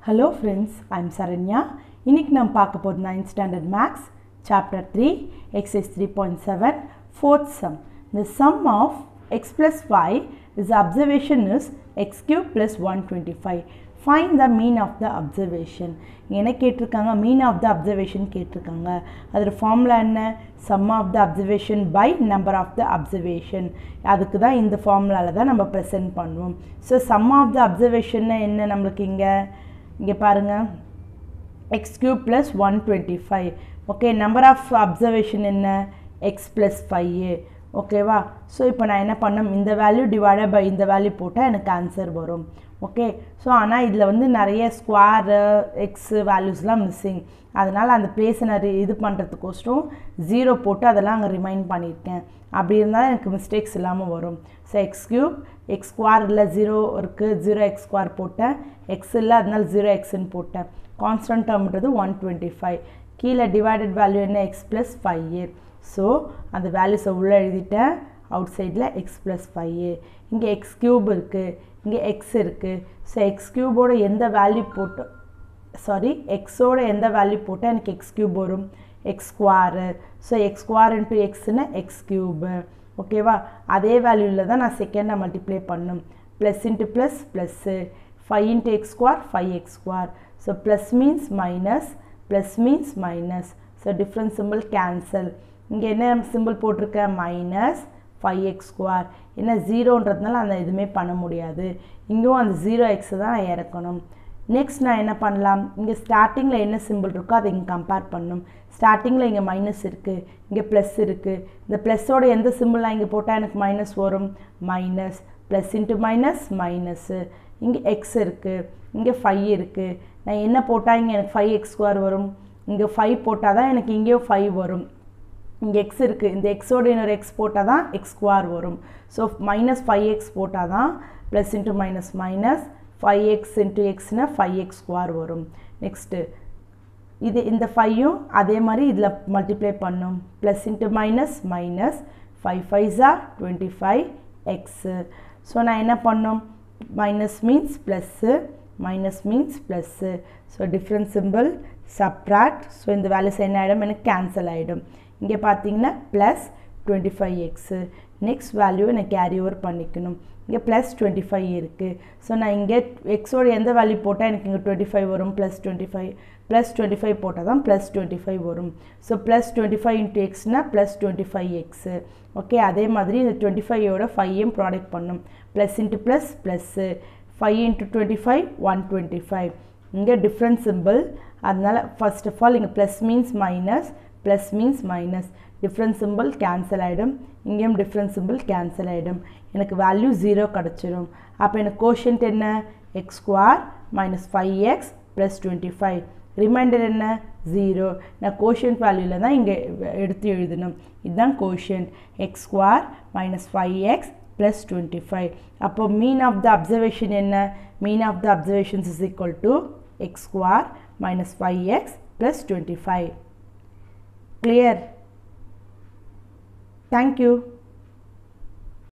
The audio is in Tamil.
ஹலோ ஃப்ரெண்ட்ஸ் ஐம் சரண்யா இன்னைக்கு நம்ம பார்க்க போகிறது ninth standard maths chapter three exercise three point seven fourth sum the sum of x plus five is observation is x cube plus one twenty five find the mean of the observation என்ன கேட்டிருக்காங்க மீன் ஆஃப் த அப்சர்வேஷன் கேட்டிருக்காங்க அதோட ஃபார்முலா என்ன sum of the observation by number of the observation அதுக்கு தான் இந்த ஃபார்முலாவில் தான் நம்ம ப்ரெசென்ட் பண்ணுவோம் ஸோ சம் ஆஃப் த அப்சர்வேஷன்னா என்ன நம்மளுக்கு இங்கே இங்கே பாருங்கள் x cube plus one twenty five okay number of observation என்ன எக்ஸ் ப்ளஸ் ஃபைவ் ஓகேவா ஸோ இப்போ நான் என்ன பண்ணேன் இந்த வேல்யூ டிவைடட் பை இந்த வேல்யூ போட்டால் எனக்கு ஆன்சர் வரும் ஓகே ஸோ ஆனால் இதில் வந்து நிறைய ஸ்கொயரு எக்ஸு வேல்யூஸ்லாம் மிஸ்ஸிங் அதனால் அந்த பிளேஸை நான் இது பண்ணுறதுக்கோசரம் ஜீரோ போட்டு அதெல்லாம் அங்கே ரிமைண்ட் பண்ணியிருக்கேன் அப்படி இருந்தால் எனக்கு மிஸ்டேக்ஸ் இல்லாமல் வரும் so x cube x square இல்லை ஜீரோ இருக்குது ஜீரோ எக்ஸ் ஸ்கொயர் போட்டேன் எக்ஸ் இல்லை அதனால ஜீரோ எக்ஸ்ன்னு போட்டேன் கான்ஸ்டன்ட் டேர்ம்ன்றது ஒன் டுவெண்ட்டி ஃபைவ் கீழே டிவைடட் வேல்யூ என்ன எக்ஸ் ப்ளஸ் ஃபைவ் ஸோ அந்த வேல்யூஸை உள்ளே எழுதிட்டேன் அவுட் சைடில் எக்ஸ் ப்ளஸ் ஃபைவ் இங்கே எக்ஸ் க்யூப் இருக்குது இங்கே எக்ஸ் இருக்குது ஸோ எக்ஸ் க்யூபோட எந்த வேல்யூ போட்டு சாரி எக்ஸோட எந்த வேல்யூ போட்டால் எனக்கு எக்ஸ் க்யூப் வரும் x square so x square into எக்ஸ்னா எக்ஸ் க்யூபு ஓகேவா அதே வேல்யூவில் தான் நான் செகண்டாக மல்டிப்ளை பண்ணும் plus into plus plus five into x square five x square so plus means minus plus means minus so different simple cancel இங்கே என்ன சிம்பிள் போட்டிருக்கேன் மைனஸ் ஃபைவ் எக்ஸ் ஸ்கொயர் என்ன ஜீரோன்றதுனால அந்த எதுவுமே பண்ண முடியாது இங்கேயும் அந்த ஜீரோ எக்ஸை தான் நான் இறக்கணும் நெக்ஸ்ட் நான் என்ன பண்ணலாம் இங்கே ஸ்டார்டிங்கில் என்ன சிம்பிள் இருக்கோ அதை இங்கே கம்பேர் பண்ணணும் ஸ்டார்டிங்கில் இங்கே மைனஸ் இருக்குது இங்கே ப்ளஸ் இருக்குது இந்த ப்ளஸ்ஸோட எந்த சிம்பிள் நான் இங்கே போட்டால் எனக்கு மைனஸ் வரும் minus plus into minus minus இங்கே எக்ஸ் இருக்குது இங்கே ஃபைவ் இருக்குது நான் என்ன போட்டால் இங்கே எனக்கு ஃபைவ் எக்ஸ் ஸ்கொயர் வரும் இங்கே ஃபைவ் போட்டால் தான் எனக்கு இங்கேயும் ஃபைவ் வரும் இங்கே எக்ஸ் இருக்குது இந்த எக்ஸோட இன்னொரு எக்ஸ் போட்டால் தான் எக்ஸ் ஸ்கொயர் வரும் ஸோ மைனஸ் ஃபைவ் எக்ஸ் போட்டால் தான் plus into minus minus five x into எக்ஸ்னால் ஃபைவ் எக்ஸ் ஸ்கொயர் வரும் நெக்ஸ்ட்டு இது இந்த ஃபையும் அதே மாதிரி இதில் மல்டிப்ளை பண்ணும் plus into minus minus five ஃபைவ்ஸா டுவெண்ட்டி ஃபைவ் எக்ஸு ஸோ நான் என்ன பண்ணோம் minus means plus minus means plus so different simple subtract so இந்த வேல்யூஸ் என்ன ஆகிடும் எனக்கு கேன்சல் ஆகிடும் இங்கே பார்த்தீங்கன்னா plus twenty five x next value எனக்கு கேரி ஓவர் பண்ணிக்கணும் இங்கே ப்ளஸ் டுவெண்ட்டி ஃபைவ் இருக்குது ஸோ நான் இங்கே எக்ஸோட எந்த வேல்யூ போட்டால் எனக்கு இங்கே டுவெண்ட்டி ஃபைவ் வரும் plus twenty five plus twenty five போட்டால் தான் ப்ளஸ் டுவெண்ட்டி ஃபைவ் வரும் so plus twenty five into எக்ஸ்னால் plus twenty five x okay அதே மாதிரி இந்த டுவெண்ட்டி ஃபைவோட ஃபைவையும் ப்ராடக்ட் பண்ணும் plus into plus plus five into twenty five one twenty five இங்கே டிஃப்ரெண்ட் சிம்பிள் அதனால் ஃபர்ஸ்ட் ஆஃப் ஆல் இங்கே plus means minus plus means minus different simple cancel ஆகிடும் இங்கேயும் டிஃப்ரெண்ட் சிம்பிள் கேன்சல் ஆகிடும் எனக்கு வேல்யூ ஜீரோ கிடச்சிரும் அப்போ எனக்கு கோஷன்ட் என்ன x square minus five x plus twenty five remainder என்ன ஜீரோ நான் கோஷன்ட் வேல்யூவில் தான் இங்கே எடுத்து எழுதணும் இதுதான் quotient x square minus five x plus twenty five அப்போ மீன் ஆஃப் த அப்சர்வேஷன் என்ன mean of the observations is equal to x square minus five x plus twenty five clear thank you